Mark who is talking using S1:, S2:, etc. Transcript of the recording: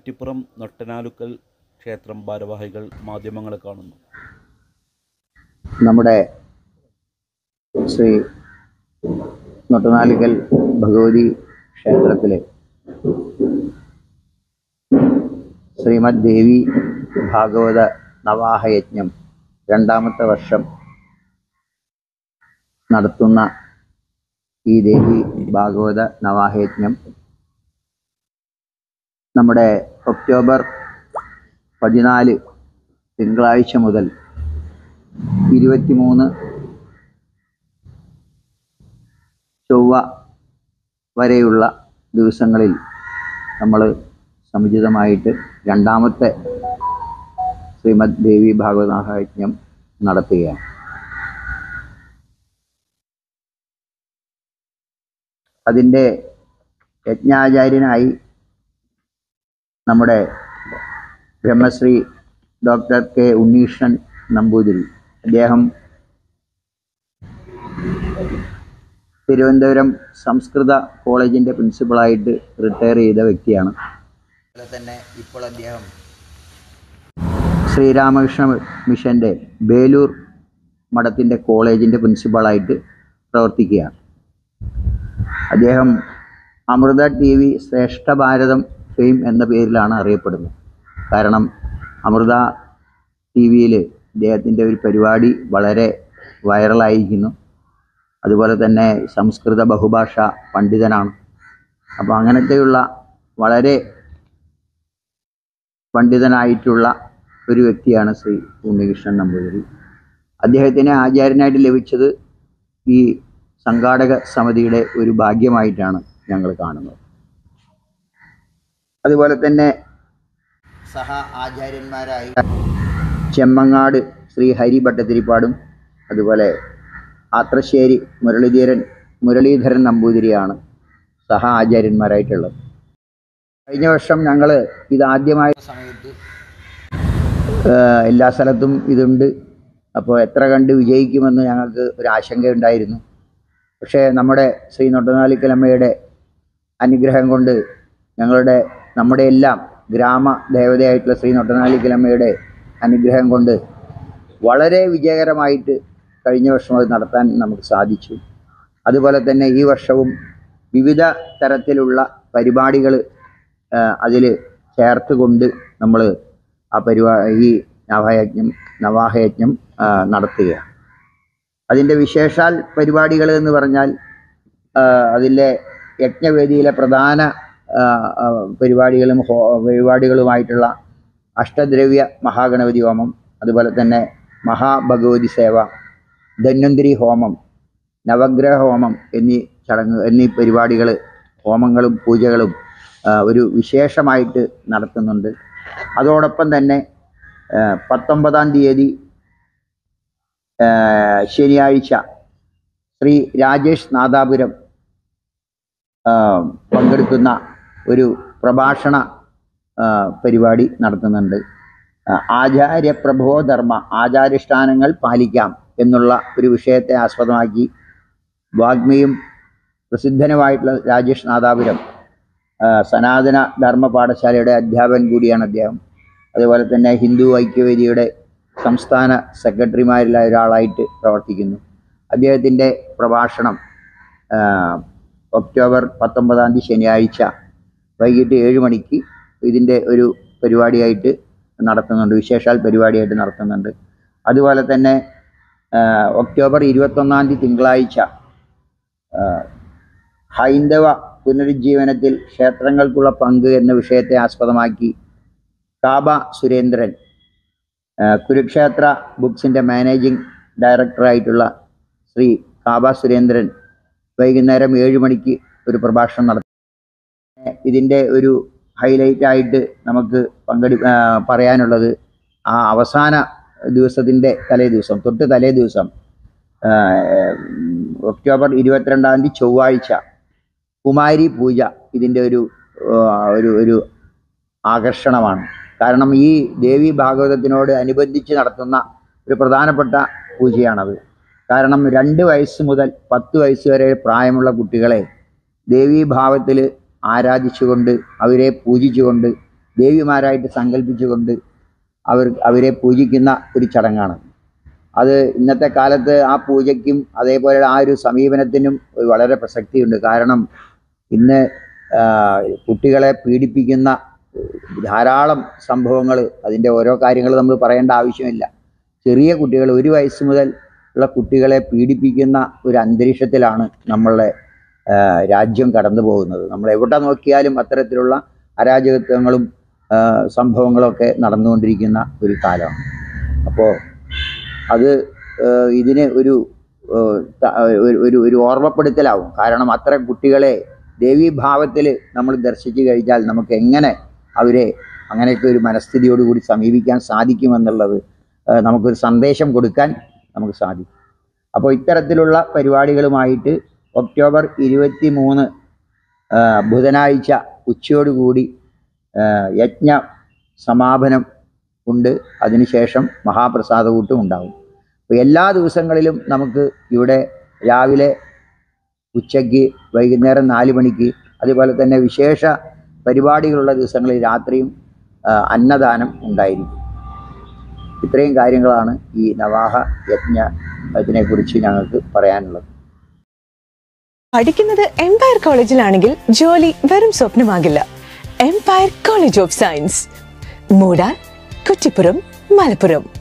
S1: കുറ്റിപ്പുറം നൊട്ടനാലുക്കൽ ക്ഷേത്രം ഭാരവാഹികൾ മാധ്യമങ്ങളെ കാണുന്നു
S2: നമ്മുടെ ശ്രീ നൊട്ടനാലിക്കൽ ഭഗവതി ക്ഷേത്രത്തിലെ ശ്രീമദ് ദേവി ഭാഗവത നവാഹയജ്ഞം രണ്ടാമത്തെ വർഷം നടത്തുന്ന ഈ ദേവി ഭാഗവത നവാഹയജ്ഞം നമ്മുടെ ഒക്ടോബർ പതിനാല് തിങ്കളാഴ്ച മുതൽ ഇരുപത്തിമൂന്ന് ചൊവ്വ വരെയുള്ള ദിവസങ്ങളിൽ നമ്മൾ സമുചിതമായിട്ട് രണ്ടാമത്തെ ശ്രീമദ് ദേവി ഭാഗവതാഹയജ്ഞം നടത്തുകയാണ് അതിൻ്റെ യജ്ഞാചാര്യനായി നമ്മുടെ ബ്രഹ്മശ്രീ ഡോക്ടർ കെ ഉണ്ണീഷൻ നമ്പൂതിരി അദ്ദേഹം തിരുവനന്തപുരം സംസ്കൃത കോളേജിൻ്റെ പ്രിൻസിപ്പളായിട്ട് റിട്ടയർ ചെയ്ത വ്യക്തിയാണ് അതുപോലെ തന്നെ ഇപ്പോൾ അദ്ദേഹം ശ്രീരാമകൃഷ്ണ മിഷൻ്റെ ബേലൂർ മഠത്തിൻ്റെ കോളേജിൻ്റെ പ്രിൻസിപ്പളായിട്ട് പ്രവർത്തിക്കുകയാണ് അദ്ദേഹം അമൃത ടി വി ശ്രേഷ്ഠ ഭാരതം ഫെയിം എന്ന പേരിലാണ് അറിയപ്പെടുന്നത് കാരണം അമൃത ടി വിയിൽ അദ്ദേഹത്തിൻ്റെ ഒരു പരിപാടി വളരെ വൈറലായിരിക്കുന്നു അതുപോലെ തന്നെ സംസ്കൃത ബഹുഭാഷ പണ്ഡിതനാണ് അപ്പോൾ അങ്ങനത്തെയുള്ള വളരെ പണ്ഡിതനായിട്ടുള്ള ഒരു വ്യക്തിയാണ് ശ്രീ ഉണ്ണികൃഷ്ണൻ നമ്പൂതിരി അദ്ദേഹത്തിന് ആചാര്യനായിട്ട് ലഭിച്ചത് ഈ സംഘാടക സമിതിയുടെ ഒരു ഭാഗ്യമായിട്ടാണ് ഞങ്ങൾ കാണുന്നത് അതുപോലെ തന്നെ സഹ ആചാര്യന്മാരായി ചെമ്മങ്ങാട് ശ്രീ ഹരി ഭട്ടതിരിപ്പാടും അതുപോലെ ആത്രശ്ശേരി മുരളീധരൻ മുരളീധരൻ നമ്പൂതിരിയാണ് സഹ ആചാര്യന്മാരായിട്ടുള്ളത് കഴിഞ്ഞ വർഷം ഞങ്ങൾ ഇതാദ്യമായ സമയത്ത് ഏഹ്, എല്ലാ സ്ഥലത്തും ഇതുണ്ട് അപ്പോൾ എത്ര കണ്ട് വിജയിക്കുമെന്ന് ഞങ്ങൾക്ക് ഒരു ആശങ്കയുണ്ടായിരുന്നു പക്ഷേ നമ്മുടെ ശ്രീ നൊട്ടനാലിക്കലമ്മയുടെ അനുഗ്രഹം കൊണ്ട് ഞങ്ങളുടെ നമ്മുടെ എല്ലാം ഗ്രാമ ദേവതയായിട്ടുള്ള ശ്രീ നൊട്ടനാലിക്കലമ്മയുടെ അനുഗ്രഹം കൊണ്ട് വളരെ വിജയകരമായിട്ട് കഴിഞ്ഞ വർഷം അത് നടത്താൻ നമുക്ക് സാധിച്ചു അതുപോലെ തന്നെ ഈ വർഷവും വിവിധ തരത്തിലുള്ള പരിപാടികൾ അതിൽ ചേർത്തുകൊണ്ട് നമ്മൾ ആ പരിപാ ഈ നവയജ്ഞം നവാഹയജ്ഞം ആ, നടത്തുകയാണ് അതിൻ്റെ വിശേഷാൽ പരിപാടികൾ എന്ന് പറഞ്ഞാൽ ആ, അതിലെ യജ്ഞവേദിയിലെ പ്രധാന ആ, ആ, പരിപാടികളും ഹോ പരിപാടികളുമായിട്ടുള്ള അഷ്ടദ്രവ്യ മഹാഗണപതി ഹോമം അതുപോലെ തന്നെ മഹാഭഗവതി സേവ ധന്വന്തിരി ഹോമം നവഗ്രഹ ഹോമം എന്നീ ചടങ്ങ് എന്നീ പരിപാടികൾ ഹോമങ്ങളും പൂജകളും ആ, ഒരു വിശേഷമായിട്ട് നടത്തുന്നുണ്ട് അതോടൊപ്പം തന്നെ ആ, പത്തൊമ്പതാം തീയതി ആ, ശനിയാഴ്ച ശ്രീ രാജേഷ് നാദാപുരം ആ, പങ്കെടുക്കുന്ന ഒരു പ്രഭാഷണ ആ, പരിപാടി നടത്തുന്നുണ്ട് ആ, ആചാര്യ പ്രബോധർമ്മ ആചാര്യാനുഷ്ഠാനങ്ങൾ പാലിക്കാം എന്നുള്ള ഒരു വിഷയത്തെ ആസ്പദമാക്കി വാഗ്മിയും പ്രസിദ്ധനുമായിട്ടുള്ള രാജേഷ് നാദാപുരം ആ, സനാതന ധർമ്മ പാഠശാലയുടെ അധ്യാപകൻ കൂടിയാണ് അദ്ദേഹം അതുപോലെ തന്നെ ഹിന്ദു ഐക്യവേദിയുടെ സംസ്ഥാന സെക്രട്ടറിമാരിൽ ഒരാളായിട്ട് പ്രവർത്തിക്കുന്നു അദ്ദേഹത്തിൻ്റെ പ്രഭാഷണം ആ, ഒക്ടോബർ പത്തൊമ്പതാം തീയതി ശനിയാഴ്ച വൈകിട്ട് ഏഴ് മണിക്ക് ഇതിൻ്റെ ഒരു പരിപാടിയായിട്ട് നടത്തുന്നുണ്ട് വിശേഷാൽ പരിപാടിയായിട്ട് നടത്തുന്നുണ്ട് അതുപോലെ തന്നെ ആ, ഒക്ടോബർ ഇരുപത്തൊന്നാം തീയതി തിങ്കളാഴ്ച ആ, ഹൈന്ദവ പുനരുജ്ജീവനത്തിൽ ക്ഷേത്രങ്ങൾക്കുള്ള പങ്ക് എന്ന വിഷയത്തെ ആസ്പദമാക്കി കാബ സുരേന്ദ്രൻ ആ, കുരുക്ഷേത്ര ബുക്സിൻ്റെ മാനേജിംഗ് ഡയറക്ടറായിട്ടുള്ള ശ്രീ കാബ സുരേന്ദ്രൻ വൈകുന്നേരം ഏഴ് മണിക്ക് ഒരു പ്രഭാഷണം നടത്തി ഇതിൻ്റെ ഒരു ഹൈലൈറ്റ് ആയിട്ട് നമുക്ക് പങ്കെടു ആ, പറയാനുള്ളത് ആ അവസാന ദിവസത്തിൻ്റെ തലേ ദിവസം തൊട്ട് തലേ ദിവസം ആ, ഒക്ടോബർ ഇരുപത്തിരണ്ടാം തീയതി ചൊവ്വാഴ്ച കുമാരി പൂജ ഇതിൻ്റെ ഒരു ആ, ഒരു ഒരു ആകർഷണമാണ് കാരണം ഈ ദേവി ഭാഗവതത്തിനോട് അനുബന്ധിച്ച് നടത്തുന്ന ഒരു പ്രധാനപ്പെട്ട പൂജയാണത് കാരണം രണ്ട് വയസ്സ് മുതൽ പത്ത് വയസ്സ് വരെ പ്രായമുള്ള കുട്ടികളെ ദേവീഭാവത്തിൽ ആരാധിച്ചുകൊണ്ട് അവരെ പൂജിച്ചുകൊണ്ട് ദേവിമാരായിട്ട് സങ്കല്പിച്ചുകൊണ്ട് അവർ അവരെ പൂജിക്കുന്ന ഒരു ചടങ്ങാണ് അത് ഇന്നത്തെ കാലത്ത് ആ പൂജയ്ക്കും അതേപോലെ ആ ഒരു സമീപനത്തിനും വളരെ പ്രസക്തിയുണ്ട് കാരണം ഇന്ന് ആ, കുട്ടികളെ പീഡിപ്പിക്കുന്ന ധാരാളം സംഭവങ്ങൾ അതിൻ്റെ ഓരോ കാര്യങ്ങൾ നമ്മൾ പറയേണ്ട ആവശ്യമില്ല ചെറിയ കുട്ടികൾ ഒരു വയസ്സ് മുതൽ ഉള്ള കുട്ടികളെ പീഡിപ്പിക്കുന്ന ഒരു അന്തരീക്ഷത്തിലാണ് നമ്മളുടെ ആ, രാജ്യം കടന്നു പോകുന്നത് നമ്മൾ എവിടെ നോക്കിയാലും അത്തരത്തിലുള്ള അരാജകത്വങ്ങളും ആ, സംഭവങ്ങളൊക്കെ നടന്നുകൊണ്ടിരിക്കുന്ന ഒരു കാലമാണ് അപ്പോൾ അത് ആ, ഇതിന് ഒരു ആ, ത- ഒരു- ഒരു ഒരു ഓർമ്മപ്പെടുത്തലാവും കാരണം അത്തരം കുട്ടികളെ ദേവീഭാവത്തിൽ നമ്മൾ ദർശിച്ചു കഴിഞ്ഞാൽ നമുക്ക് എങ്ങനെ അവരെ അങ്ങനെയൊക്കെ ഒരു മനസ്ഥിതിയോടുകൂടി സമീപിക്കാൻ സാധിക്കുമെന്നുള്ളത് ആ, നമുക്കൊരു സന്ദേശം കൊടുക്കാൻ നമുക്ക് സാധിക്കും അപ്പോൾ ഇത്തരത്തിലുള്ള പരിപാടികളുമായിട്ട് ഒക്ടോബർ ഇരുപത്തി മൂന്ന് ബുധനാഴ്ച ഉച്ചയോടുകൂടി ആ, യജ്ഞ സമാപനം ഉണ്ട് അതിനുശേഷം മഹാപ്രസാദകൂട്ടും ഉണ്ടാവും അപ്പോൾ എല്ലാ ദിവസങ്ങളിലും നമുക്ക് ഇവിടെ രാവിലെ ഉച്ചയ്ക്ക് വൈകുന്നേരം നാല് മണിക്ക് അതുപോലെ തന്നെ വിശേഷ പരിപാടികളുള്ള ദിവസങ്ങളിൽ രാത്രിയും ആ, അന്നദാനം ഉണ്ടായിരിക്കും ഇത്രയും കാര്യങ്ങളാണ് ഈ നവാഹ യജ്ഞ ഇതിനെക്കുറിച്ച് ഞങ്ങൾക്ക് പറയാനുള്ളത്
S3: പഠിക്കുന്നത് എംപയർ കോളേജിലാണെങ്കിൽ ജോലി വെറും സ്വപ്നമാകില്ല എംപയർ കോളേജ് ഓഫ് സയൻസ് മൂടാൻ കുറ്റിപ്പുറം മലപ്പുറം